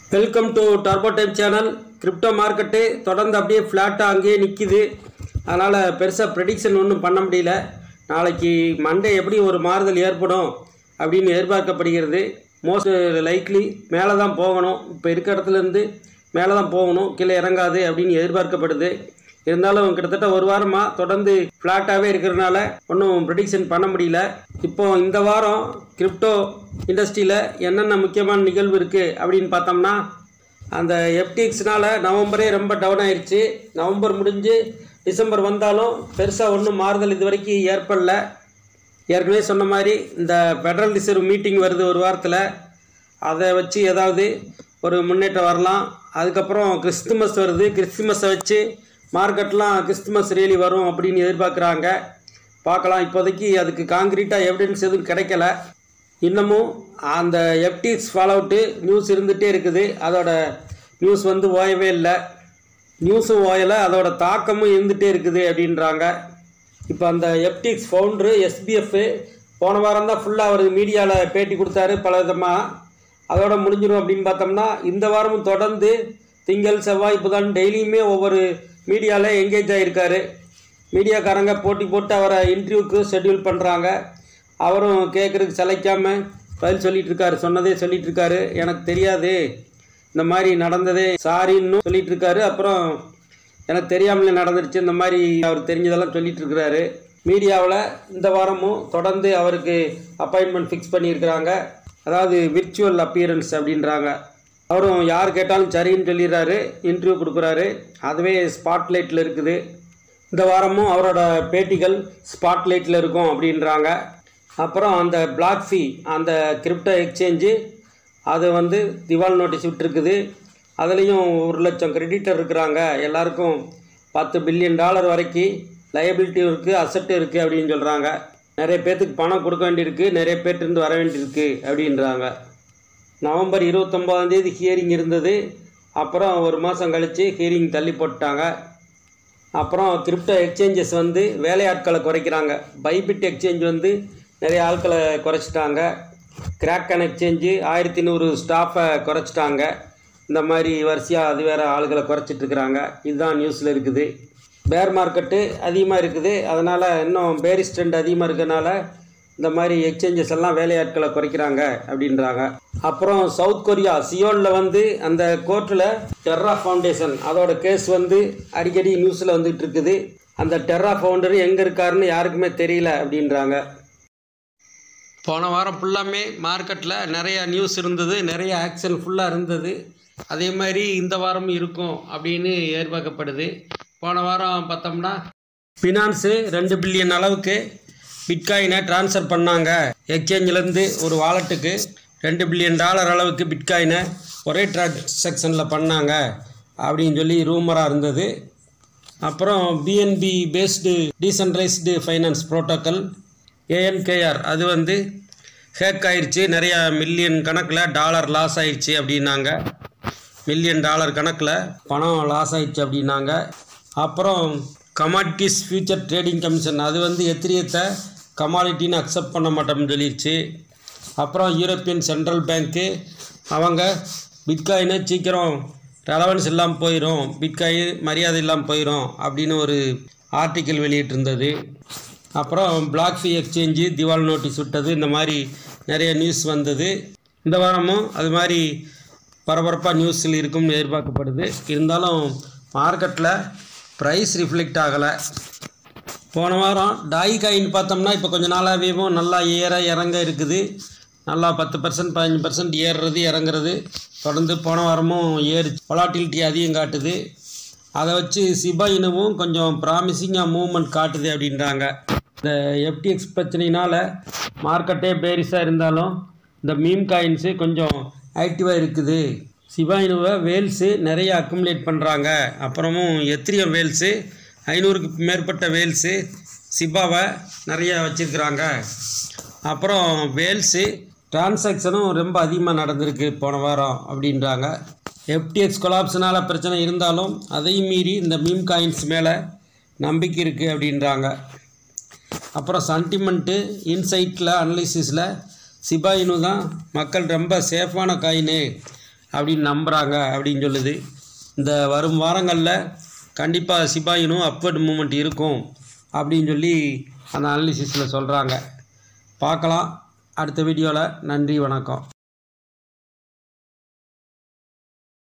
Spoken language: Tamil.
welcome to turbo type channel crypto market தொடர்ந்து அப்படியே ஃப்ளாட்டாக அங்கேயே நிற்கிது அதனால் பெருசாக ப்ரெடிக்ஷன் ஒன்றும் பண்ண முடியல நாளைக்கு மண்டே எப்படி ஒரு மாறுதல் ஏற்படும் அப்படின்னு எதிர்பார்க்கப்படுகிறது மோஸ்ட் லைக்லி மேலே தான் போகணும் இப்போ இருக்க இடத்துலேருந்து மேலே தான் போகணும் கீழே இறங்காது அப்படின்னு எதிர்பார்க்கப்படுது இருந்தாலும் கிட்டத்தட்ட ஒரு வாரமாக தொடர்ந்து ஃப்ளாட்டாகவே இருக்கிறதுனால ஒன்றும் ப்ரெடிக்ஷன் பண்ண முடியல இப்போ இந்த வாரம் கிரிப்டோ இண்டஸ்ட்ரியில் என்னென்ன முக்கியமான நிகழ்வு இருக்குது அப்படின்னு பார்த்தோம்னா அந்த எஃப்டிஎக்ஸ்னால நவம்பரே ரொம்ப டவுன் ஆயிடுச்சு நவம்பர் முடிஞ்சு டிசம்பர் வந்தாலும் பெருசாக ஒன்றும் மாறுதல் இது வரைக்கும் ஏற்படல ஏற்கனவே சொன்ன மாதிரி இந்த ஃபெடரல் ரிசர்வ் மீட்டிங் வருது ஒரு வாரத்தில் அதை வச்சு ஏதாவது ஒரு முன்னேற்றம் வரலாம் அதுக்கப்புறம் கிறிஸ்துமஸ் வருது கிறிஸ்துமஸை வச்சு மார்க்கெட்லாம் கிறிஸ்துமஸ் ரேலி வரும் அப்படின்னு எதிர்பார்க்குறாங்க பார்க்கலாம் இப்போதைக்கு அதுக்கு காங்கிரீட்டாக எவிடன்ஸ் எதுவும் கிடைக்கல இன்னமும் அந்த எஃப்டிஎக்ஸ் ஃபாலோ அவுட்டு நியூஸ் இருந்துகிட்டே இருக்குது அதோட நியூஸ் வந்து ஓயவே இல்லை நியூஸும் ஓயலை அதோட தாக்கமும் இருந்துகிட்டே இருக்குது அப்படின்றாங்க இப்போ அந்த எஃப்டிஎக்ஸ் ஃபவுண்டரு எஸ்பிஎஃப் போன வாரம் தான் ஃபுல்லாக அவர் மீடியாவில் பேட்டி கொடுத்தாரு பல விதமாக அதோட முடிஞ்சிடும் அப்படின்னு பார்த்தோம்னா இந்த வாரமும் தொடர்ந்து திங்கள் செவ்வாய் புதன் டெய்லியுமே ஒவ்வொரு மீடியாவில் எங்கேஜ் ஆகியிருக்காரு மீடியாக்காரங்க போட்டி போட்டு அவரை இன்டர்வியூக்கு ஷெட்யூல் பண்ணுறாங்க அவரும் கேட்குறதுக்கு சளைக்காமல் பதில் சொல்லிட்டு இருக்காரு சொன்னதே சொல்லிட்டு இருக்காரு எனக்கு தெரியாது இந்த மாதிரி நடந்ததே சாரின்னு சொல்லிட்டு இருக்காரு அப்புறம் எனக்கு தெரியாமலே நடந்துருச்சு இந்த மாதிரி அவர் தெரிஞ்சதெல்லாம் சொல்லிட்டு இருக்கிறாரு மீடியாவில் இந்த வாரமும் தொடர்ந்து அவருக்கு அப்பாயின்மெண்ட் ஃபிக்ஸ் பண்ணியிருக்கிறாங்க அதாவது விர்ச்சுவல் அப்பியரன்ஸ் அப்படின்றாங்க அவரும் யார் கேட்டாலும் சரின்னு சொல்லிடுறாரு இன்டர்வியூ கொடுக்குறாரு அதுவே ஸ்பாட்லைட்டில் இருக்குது இந்த வாரமும் அவரோட பேட்டிகள் ஸ்பாட்லைட்டில் இருக்கும் அப்படின்றாங்க அப்புறம் அந்த பிளாக் ஃபீ அந்த கிரிப்டோ எக்ஸ்சேஞ்சு அது வந்து திவால் நோட்டீஸ் விட்டுருக்குது அதுலேயும் ஒரு லட்சம் கிரெடிட்டர் இருக்கிறாங்க எல்லாருக்கும் பத்து பில்லியன் டாலர் வரைக்கும் லயபிலிட்டி இருக்குது அசட்டு இருக்குது அப்படின்னு சொல்கிறாங்க நிறைய பேர்த்துக்கு பணம் கொடுக்க வேண்டியிருக்கு நிறைய பேர்ட்டிருந்து வர வேண்டியிருக்கு அப்படின்றாங்க நவம்பர் இருபத்தொம்போதாம் தேதி ஹியரிங் இருந்தது அப்புறம் ஒரு மாதம் கழித்து ஹியரிங் தள்ளி போட்டாங்க அப்புறம் கிரிப்டோ எக்ஸ்சேஞ்சஸ் வந்து வேலையாட்களை குறைக்கிறாங்க பைபிட் எக்ஸ்சேஞ்ச் வந்து நிறைய ஆட்களை குறைச்சிட்டாங்க கிராக்கன் எக்ஸ்சேஞ்சு ஆயிரத்தி நூறு ஸ்டாஃபை குறைச்சிட்டாங்க இந்த மாதிரி வரிசையாக அது வேறு ஆளுகளை குறைச்சிட்டு இருக்கிறாங்க இதுதான் நியூஸில் இருக்குது பேர் மார்க்கெட்டு அதிகமாக இருக்குது அதனால் இன்னும் பேரிஸ் ட்ரெண்ட் அதிகமாக இருக்கிறனால இந்த மாதிரி எக்ஸ்சேஞ்சஸ் எல்லாம் வேலையாட்களை குறைக்கிறாங்க அப்படின்றாங்க அப்புறம் சவுத் கொரியா சியோலில் வந்து அந்த கோர்ட்டில் டெர்ரா ஃபவுண்டேஷன் அதோட கேஸ் வந்து அடிக்கடி நியூஸில் வந்துட்டு இருக்குது அந்த டெர்ரா ஃபவுண்டர் எங்கே இருக்காருன்னு யாருக்குமே தெரியல அப்படின்றாங்க போன வாரம் ஃபுல்லாமே மார்க்கெட்டில் நிறைய நியூஸ் இருந்தது நிறைய ஆக்ஷன் ஃபுல்லாக இருந்தது அதே மாதிரி இந்த வாரமும் இருக்கும் அப்படின்னு எதிர்பார்க்கப்படுது போன வாரம் பார்த்தோம்னா ஃபினான்ஸு ரெண்டு பில்லியன் அளவுக்கு பிட்காயினை ட்ரான்ஸ்ஃபர் பண்ணாங்க எக்ஸ்சேஞ்சிலேருந்து ஒரு வாலெட்டுக்கு ரெண்டு பில்லியன் டாலர் அளவுக்கு பிட்காயினை ஒரே டிரான்சாக்ஷனில் பண்ணாங்க அப்படின்னு சொல்லி ரூமராக இருந்தது அப்புறம் BNB based decentralised finance protocol ANKR அது வந்து ஹேக் ஆயிடுச்சு நிறையா மில்லியன் கணக்கில் டாலர் லாஸ் ஆயிடுச்சு அப்படின்னாங்க மில்லியன் டாலர் கணக்கில் பணம் லாஸ் ஆயிடுச்சு அப்படின்னாங்க அப்புறம் கமாடிட்டிஸ் ஃபியூச்சர் ட்ரேடிங் கமிஷன் அது வந்து எத்திரியத்தை கமாடிட்டின்னு அக்செப்ட் பண்ண மாட்டோம்னு சொல்லிடுச்சு அப்புறம் யூரோப்பியன் சென்ட்ரல் பேங்க்கு அவங்க பிட்காயினை சீக்கிரம் ரெலவன்ஸ் இல்லாமல் போயிடும் பிட்காயின் மரியாதை இல்லாமல் போயிடும் அப்படின்னு ஒரு ஆர்டிக்கிள் வெளியிட்டிருந்தது அப்புறம் பிளாக் ஃபீ எக்ஸ்சேஞ்சு திவால் நோட்டீஸ் விட்டது இந்த மாதிரி நிறைய நியூஸ் வந்தது இந்த வாரமும் அது மாதிரி பரபரப்பாக நியூஸில் இருக்கும்னு எதிர்பார்க்கப்படுது இருந்தாலும் மார்க்கெட்டில் ப்ரைஸ் ரிஃப்ளெக்ட் ஆகலை போன வாரம் டாய் காயின் பார்த்தோம்னா இப்போ கொஞ்ச நாளாகவேவும் நல்லா ஏற இறங்க இருக்குது நல்லா பத்து பர்சன்ட் பதினஞ்சு பர்சன்ட் ஏறுறது இறங்குறது தொடர்ந்து போன வாரமும் ஏறிச்சு வொலாட்டிலிட்டி அதிகம் காட்டுது அதை வச்சு சிபா இனமும் கொஞ்சம் ப்ராமிசிங்காக மூவ்மெண்ட் காட்டுது அப்படின்றாங்க இந்த எஃப்டிஎக்ஸ் பிரச்சனையினால் மார்க்கெட்டே பேரிஸாக இருந்தாலும் இந்த மீம் காயின்ஸு கொஞ்சம் ஆக்டிவாக இருக்குது சிபா இனுவை வேல்ஸு நிறைய அக்குமுலேட் பண்ணுறாங்க அப்புறமும் எத்திரியம் வேல்ஸு ஐநூறுக்கு மேற்பட்ட வேல்ஸு சிபாவை நிறைய வச்சுருக்குறாங்க அப்புறம் வேல்ஸு டிரான்சாக்ஷனும் ரொம்ப அதிகமாக நடந்திருக்கு போன வாரம் அப்படின்றாங்க எஃப்டிஎக்ஸ் கொலாப்ஸ்னால் பிரச்சனை இருந்தாலும் அதையும் மீறி இந்த மீம் காயின்ஸ் மேலே நம்பிக்கை இருக்குது அப்படின்றாங்க அப்புறம் சன்டிமெண்ட்டு இன்சைட்டில் அனலிசிஸில் சிபாயினு தான் மக்கள் ரொம்ப சேஃபான காயின் அப்படின்னு நம்புகிறாங்க அப்படின்னு சொல்லுது இந்த வரும் வாரங்களில் கண்டிப்பாக சிபாயினும் அப்வர்ட் மூமெண்ட் இருக்கும் அப்படின்னு சொல்லி அந்த அனாலிசிஸில் சொல்கிறாங்க பார்க்கலாம் அடுத்த வீடியோவில் நன்றி வணக்கம்